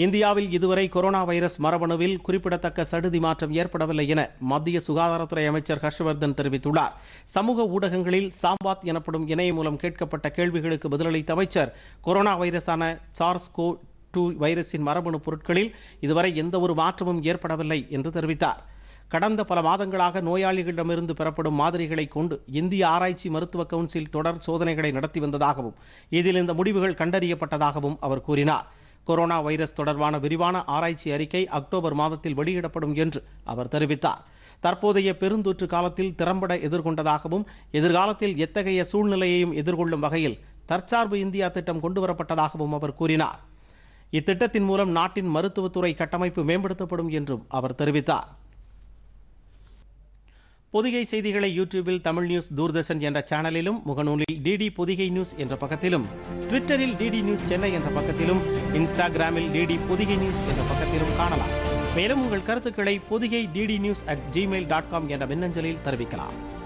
இந்தியாவில் இதுவரை corona virus மரபணுவில் குறிப்பிடத்தக்க சடுதி மாற்றம் ஏற்படவில்லை என மத்திய சுகாதாரத்துறை அமைச்சர் ஹர்ஷவர்தன் தெரிவித்துள்ளார் சமூக ஊடகங்களில் சாம்பாத் எனப்படும் இணையம் மூலம் கேட்கப்பட்ட கேள்விகளுக்கு பதிலளித்த அமைச்சர் கொரோனா வைரஸான சார்ஸ் கோ டூ வைரஸின் மரபணு பொருட்களில் இதுவரை எந்த ஒரு மாற்றமும் ஏற்படவில்லை என்று தெரிவித்தார் கடந்த பல மாதங்களாக நோயாளிகளிடமிருந்து பெறப்படும் மாதிரிகளை கொண்டு இந்திய ஆராய்ச்சி மருத்துவ கவுன்சில் தொடர் சோதனைகளை நடத்தி வந்ததாகவும் இதில் இந்த முடிவுகள் கண்டறியப்பட்டதாகவும் அவர் கூறினார் கொரோனா வைரஸ் தொடர்பான விரிவான ஆராய்ச்சி அறிக்கை அக்டோபர் மாதத்தில் வெளியிடப்படும் என்று அவர் தெரிவித்தார் தற்போதைய பெருந்தொற்று காலத்தில் திறம்பட எதிர்கொண்டதாகவும் எதிர்காலத்தில் எத்தகைய சூழ்நிலையையும் எதிர்கொள்ளும் வகையில் தற்சார்பு இந்தியா திட்டம் கொண்டுவரப்பட்டதாகவும் அவர் கூறினார் இத்திட்டத்தின் மூலம் நாட்டின் மருத்துவத்துறை கட்டமைப்பு மேம்படுத்தப்படும் என்றும் அவர் தெரிவித்தார் பொதிகை செய்திகளை யூடியூபில் தமிழ் நியூஸ் தூர்தர்ஷன் என்ற சேனலிலும் முகநூலில் டிடி பொதிகை நியூஸ் என்ற பக்கத்திலும் ட்விட்டரில் டிடி நியூஸ் சென்னை என்ற பக்கத்திலும் இன்ஸ்டாகிராமில் டிடி பொதிகை நியூஸ் என்ற பக்கத்திலும் காணலாம் மேலும் உங்கள் கருத்துக்களை Podhigai DD news at Gmail dot com என்ற மின்னஞ்சலில் தெரிவிக்கலாம்